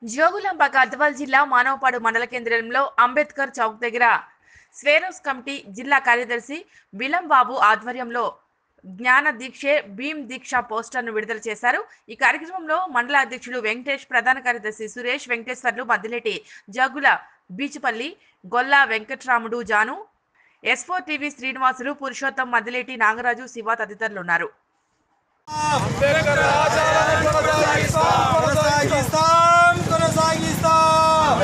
జోగులాంబ గద్వాల్ జిల్లా మానవపాడు మండల కేంద్రంలో అంబేద్కర్ చౌక్ దగ్గర స్వేరోస్ కమిటీ జిల్లా కార్యదర్శి బిలం బాబు ఆధ్వర్యంలో జ్ఞాన దీక్షే భీమ్ దీక్ష పోస్టర్ను విడుదల చేశారు ఈ కార్యక్రమంలో మండల అధ్యక్షుడు వెంకటేష్ ప్రధాన కార్యదర్శి సురేష్ వెంకటేశ్వర్లు మద్దిలేటి జగుల బీచుపల్లి గొల్లా వెంకట్రాముడు జాను ఎస్ఫో టీవీ శ్రీనివాసులు పురుషోత్తం మద్దిలేటి నాగరాజు శివ తదితరులు ఉన్నారు కొనసాగిస్తాం కొనసాగిస్తాం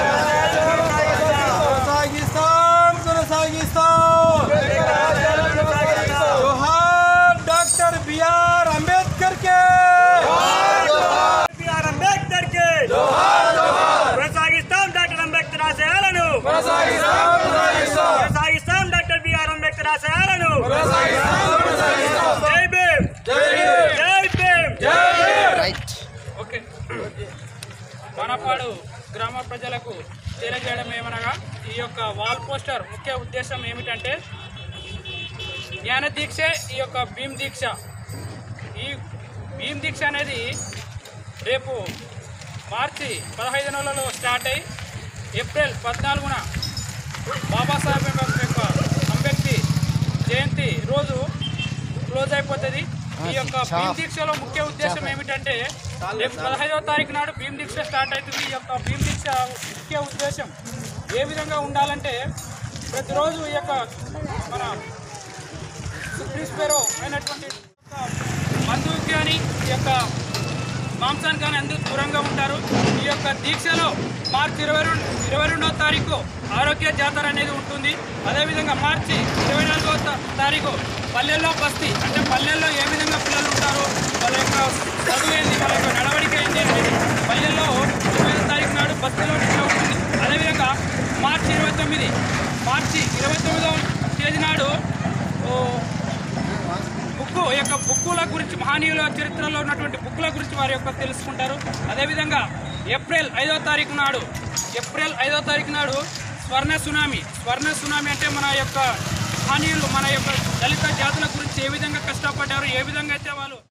కొనసాగిస్తాం కొనసాగిస్తాం జోహార్ డాక్టర్ బిఆర్ అంబేద్కర్ కే బిఆర్ అంబేద్కర్ కి కొనసాగిస్తాం డాక్టర్ అంబేద్కర్ ఆశయాలను కొనసాగిస్తాం డాక్టర్ బిఆర్ అంబేద్కర్ ఆశయాలను జై భీమ్ జై భీమ్ ఓకే వనపాడు గ్రామ ప్రజలకు తెలియజేయడం ఏమనగా ఈ యొక్క వాల్ పోస్టర్ ముఖ్య ఉద్దేశం ఏమిటంటే జ్ఞాన దీక్షే ఈ యొక్క భీమ్ దీక్ష ఈ భీమ్ దీక్ష అనేది రేపు మార్చి పదహైదు నెలలో స్టార్ట్ అయ్యి ఏప్రిల్ పద్నాలుగున బాబాసాహెబ్ యొక్క అంబేద్కర్ జయంతి రోజు క్లోజ్ అయిపోతుంది ఈ యొక్క భీమ్ దీక్షలో ముఖ్య ఉద్దేశం ఏమిటంటే రేపు పదహైదవ తారీఖు నాడు భీమ్ దీక్ష స్టార్ట్ అవుతుంది ఈ యొక్క భీమ్ దీక్ష ముఖ్య ఉద్దేశం ఏ విధంగా ఉండాలంటే ప్రతిరోజు ఈ యొక్క మన సుప్రీస్పేరో అయినటువంటి బంధువుకి కానీ ఈ యొక్క మాంసానికి కానీ అందరూ దూరంగా ఉంటారు ఈ యొక్క దీక్షలో మార్చి ఇరవై రెండు ఇరవై రెండవ తారీఖు ఆరోగ్య జాతర అనేది ఉంటుంది అదేవిధంగా మార్చి ఇరవై నాలుగవ తా- తారీఖు పల్లెల్లో బస్తీ అంటే పల్లెల్లో ఏ విధంగా పిల్లలు ఉంటారు వాళ్ళ యొక్క చదువు ఏంది వాళ్ళ యొక్క నడవడిక ఏంటి అనేది పల్లెల్లో ఇరవై ఐదు తారీఖు నాడు బస్తీలో ఇట్లా ఉంటుంది అదేవిధంగా మార్చి ఇరవై తొమ్మిది మార్చి ఇరవై తొమ్మిదవ తేదీ నాడు ఓ, బుక్కు ఈ యొక్క బుక్కుల గురించి మహనీయుల చరిత్రలో ఉన్నటువంటి బుక్కుల గురించి వారి యొక్క తెలుసుకుంటారు అదేవిధంగా ఏప్రిల్ ఐదో తారీఖు నాడు ఏప్రిల్ ఐదో తారీఖు నాడు స్వర్ణ సునామీ స్వర్ణ సునామీ అంటే మన యొక్క మహనీయులు మన యొక్క దళిత జాతుల గురించి ఏ విధంగా కష్టపడ్డారు ఏ విధంగా అయితే వాళ్ళు